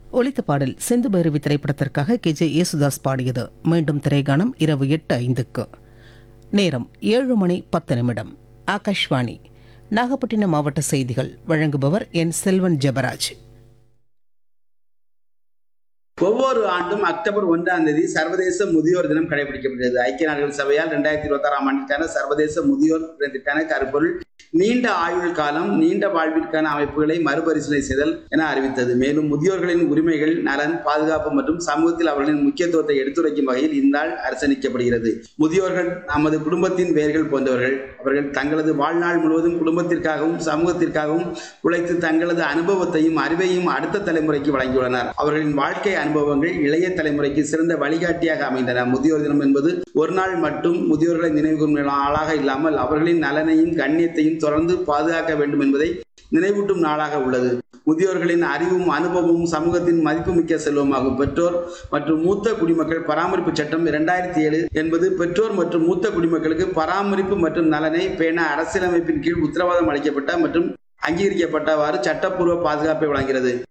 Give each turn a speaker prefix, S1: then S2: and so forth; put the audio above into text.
S1: ஒலித்த பாடல் சிந்து பைரவி திரைப்படத்திற்காக கே ஜே யேசுதாஸ் பாடியது மீண்டும் திரைகாணம் இரவு எட்டு ஐந்துக்கு நேரம் ஏழு மணி பத்து நிமிடம் ஆகாஷ்வாணி நாகப்பட்டினம் மாவட்ட செய்திகள் வழங்குபவர் என் செல்வன் ஜெபராஜ்
S2: ஒவ்வொரு ஆண்டும் அக்டோபர் ஒன்றாம் தேதி சர்வதேச முதியோர் தினம் கடைபிடிக்கப்படுகிறது ஐக்கிய நாடுகள் சபையால் இரண்டாயிரத்தி இருபத்தி ஆறாம் ஆண்டிற்கான சர்வதேச முதியோர் தினத்திற்கான கருப்பொருள் நீண்ட ஆயுள் காலம் நீண்ட வாழ்விற்கான அமைப்புகளை மறுபரிசீலனை செய்தல் என அறிவித்தது மேலும் முதியோர்களின் உரிமைகள் நலன் பாதுகாப்பு மற்றும் சமூகத்தில் அவர்களின் முக்கியத்துவத்தை எடுத்துரைக்கும் வகையில் இந்நாள் அரசணிக்கப்படுகிறது முதியோர்கள் நமது குடும்பத்தின் வேர்கள் போன்றவர்கள் அவர்கள் தங்களது வாழ்நாள் முழுவதும் குடும்பத்திற்காகவும் சமூகத்திற்காகவும் உழைத்து தங்களது அனுபவத்தையும் அறிவையும் அடுத்த தலைமுறைக்கு வழங்கியுள்ளனர் அவர்களின் வாழ்க்கை அனுபவங்கள் இளைய தலைமுறைக்கு சிறந்த வழிகாட்டியாக அமைந்தன முதியோர் தினம் என்பது ஒரு நாள் மட்டும் முதியோர்களை நினைவுகூரும் நாளாக இல்லாமல் அவர்களின் நலனையும் கண்ணியத்தையும் தொடர்ந்து பாதுகாக்க வேண்டும் என்பதை நினைவூட்டும் நாளாக உள்ளது முதியோர்களின் அறிவும் அனுபவமும் சமூகத்தின் மதிப்புமிக்க செல்வமாகும் பெற்றோர் மற்றும் மூத்த குடிமக்கள் பராமரிப்பு சட்டம் இரண்டாயிரத்தி ஏழு என்பது பெற்றோர் மற்றும் மூத்த குடிமக்களுக்கு பராமரிப்பு மற்றும் நலனை பேண அரசியலமைப்பின் கீழ் உத்தரவாதம் அளிக்கப்பட்ட மற்றும் அங்கீகரிக்கப்பட்டவாறு சட்டப்பூர்வ பாதுகாப்பை வழங்குகிறது